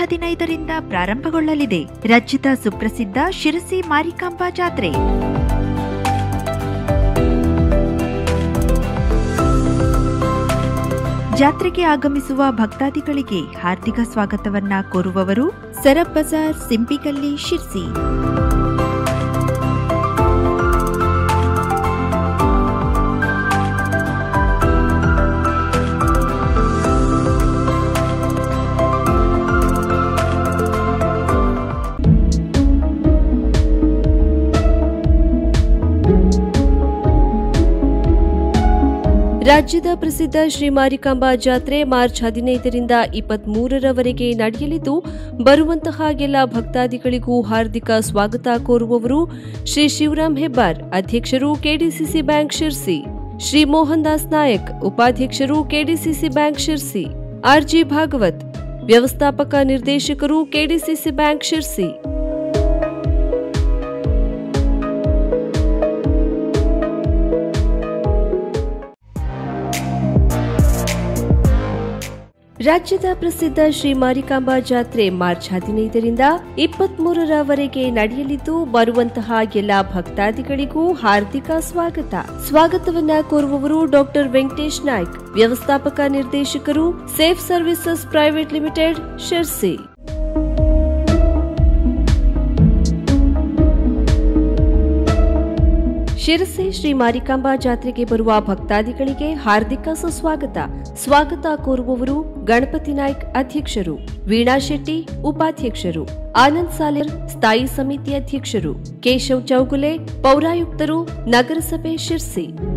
ಹದಿನೈದರಿಂದ ಪ್ರಾರಂಭಗೊಳ್ಳಲಿದೆ ರಾಜ್ಯದ ಸುಪ್ರಸಿದ್ಧ ಶಿರಸಿ ಮಾರಿಕಾಂಬಾ ಜಾತ್ರೆ ಜಾತ್ರೆಗೆ ಆಗಮಿಸುವ ಭಕ್ತಾದಿಗಳಿಗೆ ಹಾರ್ದಿಕ ಸ್ವಾಗತವನ್ನ ಕೋರುವವರು ಸರಬ್ ಬಜಾರ್ ಸಿಂಪಿಗಲ್ಲಿ ಶಿರ್ಸಿ ರಾಜ್ಯದ ಪ್ರಸಿದ್ಧ ಶ್ರೀ ಮಾರಿಕಾಂಬಾ ಜಾತ್ರೆ ಮಾರ್ಚ್ ಹದಿನೈದರಿಂದ ಇಪ್ಪತ್ಮೂರರವರೆಗೆ ನಡೆಯಲಿದ್ದು ಬರುವಂತಹ ಎಲ್ಲ ಭಕ್ತಾದಿಗಳಿಗೂ ಹಾರ್ದಿಕ ಸ್ವಾಗತ ಕೋರುವವರು ಶ್ರೀ ಶಿವರಾಮ್ ಹೆಬ್ಬಾರ್ ಅಧ್ಯಕ್ಷರು ಕೆಡಿಸಿಸಿ ಬ್ಯಾಂಕ್ ಶಿರ್ಸಿ ಶ್ರೀ ಮೋಹನ್ ದಾಸ್ ನಾಯಕ್ ಉಪಾಧ್ಯಕ್ಷರು KDCC bank Sirsi RG Bhagwat ವ್ಯವಸ್ಥಾಪಕ ನಿರ್ದೇಶಕರು ಕೆಡಿಸಿಸಿ ಬ್ಯಾಂಕ್ ಶಿರ್ಸಿ ರಾಜ್ಯದ ಪ್ರಸಿದ್ಧ ಶ್ರೀ ಮಾರಿಕಾಂಬಾ ಜಾತ್ರೆ ಮಾರ್ಚ್ ಹದಿನೈದರಿಂದ ಇಪ್ಪತ್ಮೂರರವರೆಗೆ ನಡೆಯಲಿದ್ದು ಬರುವಂತಹ ಎಲ್ಲ ಭಕ್ತಾದಿಗಳಿಗೂ ಹಾರ್ದಿಕ ಸ್ವಾಗತ ಸ್ವಾಗತವನ್ನ ಕೋರುವವರು ಡಾಕ್ಟರ್ ವೆಂಕಟೇಶ್ ನಾಯ್ಕ್ ವ್ಯವಸ್ಥಾಪಕ ನಿರ್ದೇಶಕರು safe services private limited Sirsi Sirsi Shri Marikamba ಜಾತ್ರೆಗೆ ಬರುವ ಭಕ್ತಾದಿಗಳಿಗೆ ಹಾರ್ದಿಕ ಸುಸ್ವಾಗತ ಸ್ವಾಗತ ಕೋರುವವರು ಗಣಪತಿ ನಾಯ್ಕ್ ಅಧ್ಯಕ್ಷರು ವೀಣಾ ಶೆಟ್ಟಿ ಉಪಾಧ್ಯಕ್ಷರು ಆನಂದ್ ಸಾಲಿರ್ ಸ್ಥಾಯಿ ಸಮಿತಿ ಅಧ್ಯಕ್ಷರು ಕೇಶವ್ ಚೌಗುಲೆ ಪೌರಾಯುಕ್ತರು ನಗರಸಭೆ ಶಿರ್ಸಿ